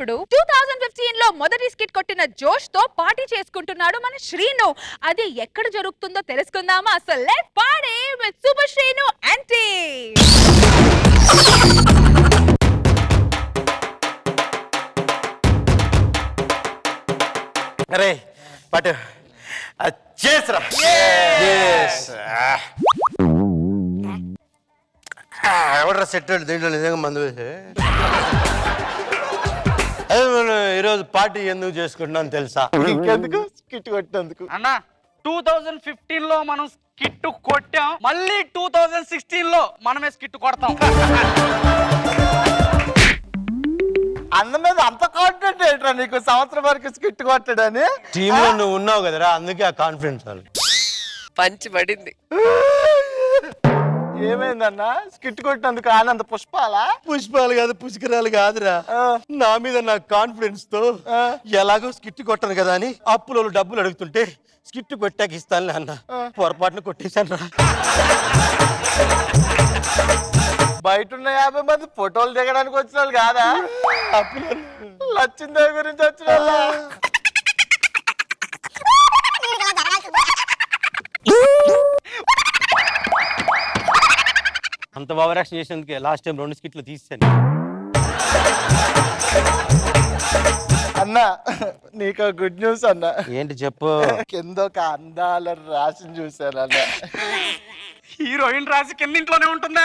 ఇప్పుడు two thousand fifteen లో మొదటి స్కిట్ కొట్టిన జోష్ తో పార్టీ చేసుకుంటున్నాడు మన శ్రీను అది ఎక్కడ జరుగుతుందో తెలుసుకుందామా so let party with super Srinu aunty అరే పట్టు అది చేసరా Yes. ఆ, ఎవడ్రా సెట్ దీంట్లో నిజంగా మందు వేసి అదే మనం ఈరోజు పార్టీ ఎందుకు చేసుకుంటున్నాం తెలుసా ఇంకెందుకు స్కిట్ కొట్టినందుకు అన్న టూ థౌజండ్ ఫిఫ్టీన్ లో మనం స్కిట్ కొట్టాం మళ్ళీ టూ థౌజండ్ సిక్స్టీన్ లో మనమే స్కిట్ కొడతాం అన్న మీద అంత కాన్ఫిడెంట్ ఏంట్రా నీకు సంవత్సరం వరకు స్కిట్ కొట్టాడని టీమ్ లో నువ్వు ఉన్నావు కదరా అందుకే ఆ కాన్ఫిడెన్స్ వాళ్ళు పంచి పడింది ఏమైందన్న స్కిట్ కొట్టినందుకు ఆనంద పుష్పాలా పుష్పాలు కాదు పుష్కరాలు కాదురా నా మీద నా కాన్ఫిడెన్స్ తో ఎలాగో స్కిట్ కొట్టను కదా అని అప్పులో డబ్బులు అడుగుతుంటే స్కిట్ కొట్టాక ఇస్తానులే అన్న పొరపాటున కొట్టేశాను రా బయట ఉన్న యాభై మంది ఫోటోలు దిగడానికి వచ్చిన వాళ్ళు కాదా లచ్చిందేవి గురించి వచ్చిన వాళ్ళా? అంత ఓవర్ యాక్షన్ చేసేందుకే లాస్ట్ టైం రెండు స్కిట్లు తీసాను అన్న నీకు గుడ్ న్యూస్ అన్న ఏంటి చెప్పు కింద ఒక అందాల రాశిని చూశాను అన్న హీరోయిన్ రాసి కిందింట్లోనే ఉంటుందా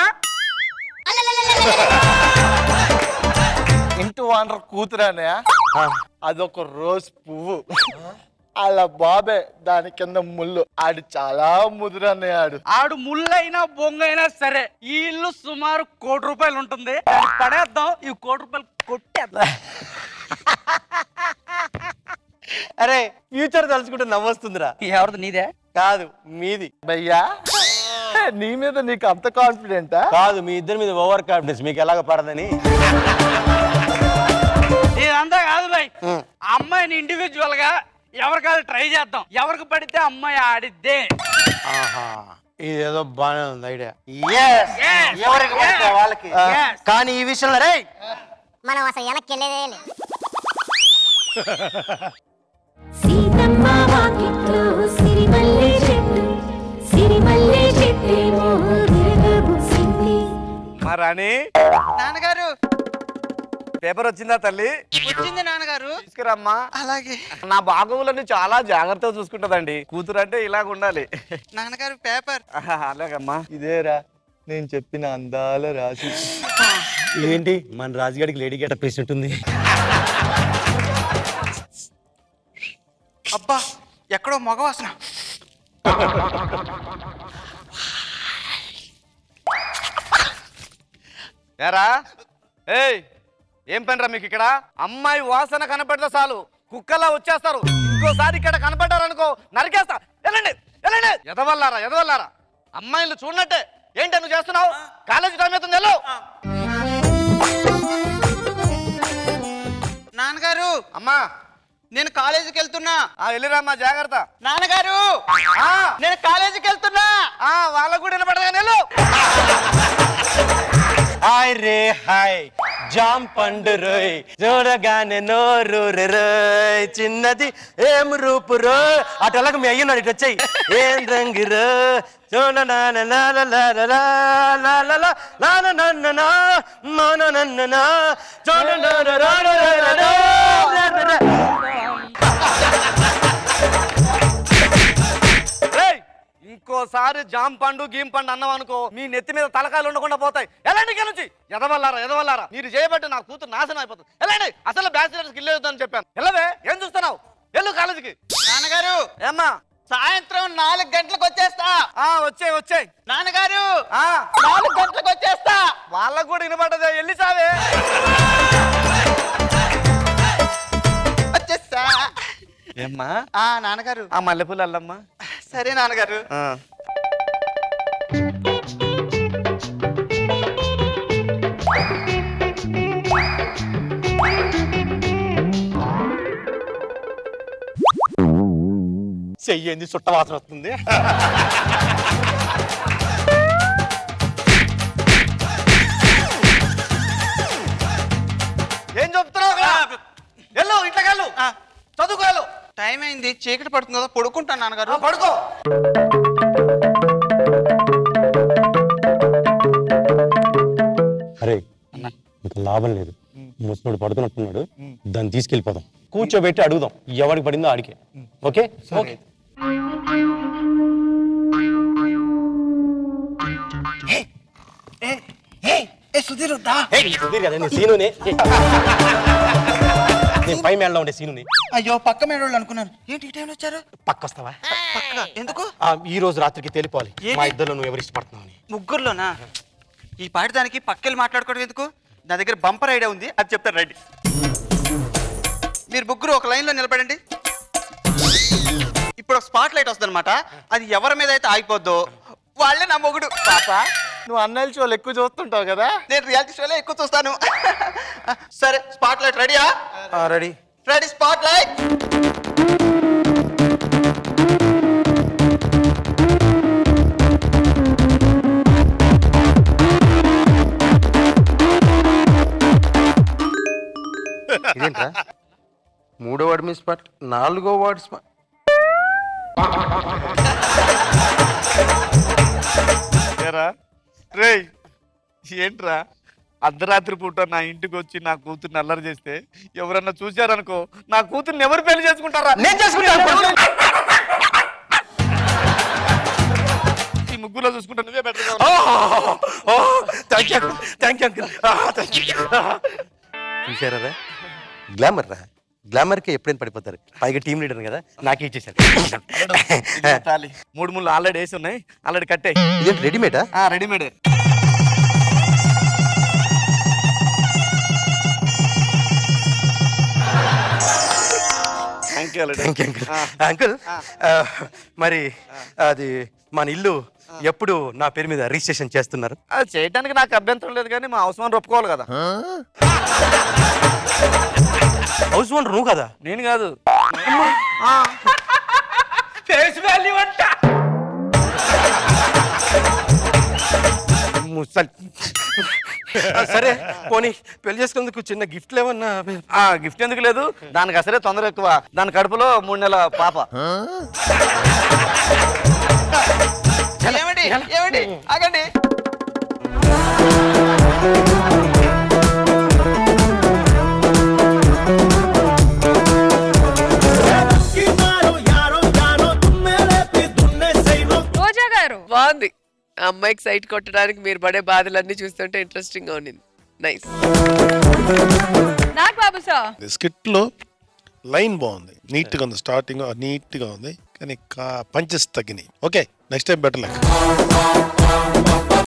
ఇంటి ఓనర్ కూతురనే అదొక రోజ్ పువ్వు అలా బాబే దాని కింద ముళ్ళు ఆడు చాలా ముదురనే ఆడు ఆడు ముళ్ళైనా బొంగైనా సరే ఈ ఇల్లు సుమారు కోటి రూపాయలు ఉంటుంది దాన్ని పడేద్దాం ఈ కోటి రూపాయలు కొట్టేద్దాం అరే ఫ్యూచర్ తలుచుకుంటే నవ్వొస్తుందిరా ఎవరిది నీదే కాదు మీది భయ్యా నీ మీద నీకు అంత కాన్ఫిడెంటా కాదు మీ ఇద్దరి మీద ఓవర్ కాన్ఫిడెన్స్ మీకు ఎలాగ పడదని ఇదంతా కాదు భయ్ అమ్మాయిని ఇండివిజువల్ గా ఎవరికాదు ట్రై చేద్దాం ఎవరికి పడితే అమ్మాయి ఆడిద్దే ఆహా ఇదేదో బాగానే ఉంది ఐడియా Yes. ఎవరికి పడితే Yes. వాళ్ళకి Yes. కానీ ఈ విషయంలో రే మనం అసలు వెనక్కి వెళ్ళేదే లేదు సీతమ్మ వాకిట్లో సిరిమల్లె చెట్టు సిరిమల్లె చెట్టేమో విరగబూసింది మా రాణి నాన్నగారు పేపర్ వచ్చిందా తల్లి వచ్చింది నాన్నగారు తీసుకురమ్మా అలాగే నా బాగోగులని చాలా జాగ్రత్తగా చూసుకుంటదండి కూతురు అంటే ఇలాగ ఉండాలి నాన్నగారు పేపర్ ఆహా, అలాగమ్మా ఇదేరా నేను చెప్పిన అందాల రాశి ఏంటి మన రాజుగాడికి లేడీ గెటప్ వేసినట్టుంది అబ్బా ఎక్కడో మగవాసన ఏరా ఏయ్ ఏం పనిరా మీకు ఇక్కడ అమ్మాయి వాసన కనపడితే చాలు కుక్కలా వచ్చేస్తారు ఇంకోసారి ఇక్కడ కనపడ్డారనుకో నరికేస్తా వెళ్ళండి వెళ్ళండి ఎదవల్లారా ఎదవల్లారా అమ్మాయిలు చూడనట్టే ఏంటి నువ్వు చేస్తున్నావు కాలేజీ టైం అవుతుంది వెళ్ళు నాన్నగారు అమ్మా నేను కాలేజీకి వెళ్తున్నా ఆ వెళ్ళిరామ్మా జాగ్రత్త నాన్నగారు ఆ, నేను కాలేజీకి వెళ్తున్నా ఆ, వాళ్ళకు కూడా వినపడగా వెళ్ళు హాయ్ రే హాయ్ జామ్ పండు రోయ్ చూడగానే నోరు రే రోయ్ చిన్నది ఏం రూపు రోయ్ అటు ఎలాగ మీ అయ్యున్నాడు ఇటు వచ్చాయి ఏం రంగు రో చూడ నా నా నా నా నా నా నా నా నా నా నా నా నా నా నా నా నా నా నా చూడ నా నా నా నా నా నా నా నా నా నా. రేయ్, ఇంకోసారి జామ్ పండు గీమ్ పండు అన్నాం అనుకో మీ నెత్తి మీద తలకాయలు ఉండకుండా పోతాయి ఎలాంటి ఇక్కడ నుంచి ఎదవల్లారా ఎదవల్లారా మీరు చేయబట్టి నా కూతురు నాశనం అయిపోతుంది ఎలాంటి అసలు బ్యాచిలర్స్కి వెళ్ళొద్దని చెప్పాను వెళ్ళవే ఏం చూస్తున్నావు వెళ్ళు కాలేజీకి నాన్నగారు ఏమ్మా సాయంత్రం నాలుగు గంటలకు వచ్చేస్తా ఆ వచ్చాయి వచ్చాయి నాన్నగారు ఆ నాలుగు గంటలకు వచ్చేస్తా వాళ్ళకు కూడా వినపడ్డదే వెళ్ళి సావే వచ్చేస్తా ఏమ్మా ఆ నాన్నగారు ఆ మల్లెపూలు అల్లమ్మా సరే నాన్నగారు ఆ. చెయ్యింది చుట్ట వాసన వస్తుంది ఏం చెప్తున్నావు చదువుకోవాలి టైం అయింది చీకటి పడుతుంది కదా పడుకుంటాను నాన్నగారు పడుకో అరే ఇంకా లాభం లేదు ముసలోడు పడుతున్నట్టున్నాడు దాన్ని తీసుకెళ్ళిపోదాం కూర్చోబెట్టి అడుగుదాం ఎవరికి పడిందో ఆడికే ఓకే ఓకే సుధీర్ దా ఏయ్, సుధీర్ కదా నేను సీనుని నేను పై మేడలో ఉండే సీనుని అయ్యో పక్క మేడోళ్ళు అనుకున్నాను ఏంటి ఈ టైంలో వచ్చారు పక్క వస్తావా పక్క ఎందుకు ఆ, ఈ రోజు రాత్రికి తెలిపోవాలి ఏంటి? మా ఇద్దరు నువ్వు ఎవరు ఇష్టపడుతున్నావు అని ముగ్గురులోనా ఈ పాడడానికి పక్కెళ్ళి మాట్లాడుకోవడం ఎందుకు నా దగ్గర బంపర్ ఐడియా ఉంది అది చెప్తాను రండి మీరు ముగ్గురు ఒక లైన్లో నిలబడండి ఇప్పుడు ఒక స్పాట్ లైట్ వస్తుంది అది ఎవరి మీద అయితే ఆగిపోద్దో వాళ్ళే నా మొగుడు పాప నువ్వు అన్నయ్య షోలు ఎక్కువ చూస్తుంటావు కదా నేను రియాలిటీ షోలో ఎక్కువ చూస్తాను సరే స్పాట్ లైట్ రెడీయా రెడీ రెడీ స్పాట్ లైట్ ఇదేంట్రా మూడో వార్డు మీ స్పాట్ నాలుగో వార్డు స్పాట్ ఏరా రేయ్ ఏంట్రా అర్ధరాత్రి పూట నా ఇంటికి వచ్చి నా కూతుర్ని అల్లరి చేస్తే ఎవరన్నా చూశారనుకో నా కూతుర్ని ఎవరు పెళ్లి చేసుకుంటారా నేను చేసుకుంటాను ఈ ముగ్గులో చూసుకుంటా నువ్వే better thank you thank you uncle thank you చూసారా గ్లామర్ రా గ్లామర్కి ఎప్పుడైనా పడిపోతారు పైగా టీం లీడర్ కదా నాకే ఇచ్చేసారు మూడు ముళ్ళు ఆల్రెడీ వేసి ఉన్నాయి ఆల్రెడీ కట్టాయి ఇదేంటి రెడీమేడా readymade thank you thank you uncle uncle ఆ, మరి అది మన ఇల్లు ఎప్పుడు నా పేరు మీద రిజిస్ట్రేషన్ చేస్తున్నారు అది చేయడానికి నాకు అభ్యంతరం లేదు కానీ మా అవసరం ఒప్పుకోవాలి కదా హౌస్ ఓనర్ నువ్వు కదా నేను కాదు ఫేస్ వాల్యూ అంట ముసల్ ఆ, సరే పోనీ పెళ్లి చేసుకునేందుకు చిన్న గిఫ్ట్లు ఏమన్నా ఆ గిఫ్ట్ ఎందుకు లేదు దానికి అసలే తొందర ఎక్కువ దాని కడుపులో మూడు నెలల పాప ఏమండి ఏమండి ఆగండి రోజా గారు బాగుంది ఆ అమ్మాయికి సైట్ కొట్టడానికి మీరు పడే బాధలన్నీ చూస్తుంటే ఇంట్రెస్టింగ్ గా ఉన్నింది nice Nag Babu sir skit లో లైన్ బాగుంది నీట్ గా ఉంది స్టార్టింగ్ నీట్ గా ఉంది కానీ పంచెస్ తగ్గినాయి okay next time better like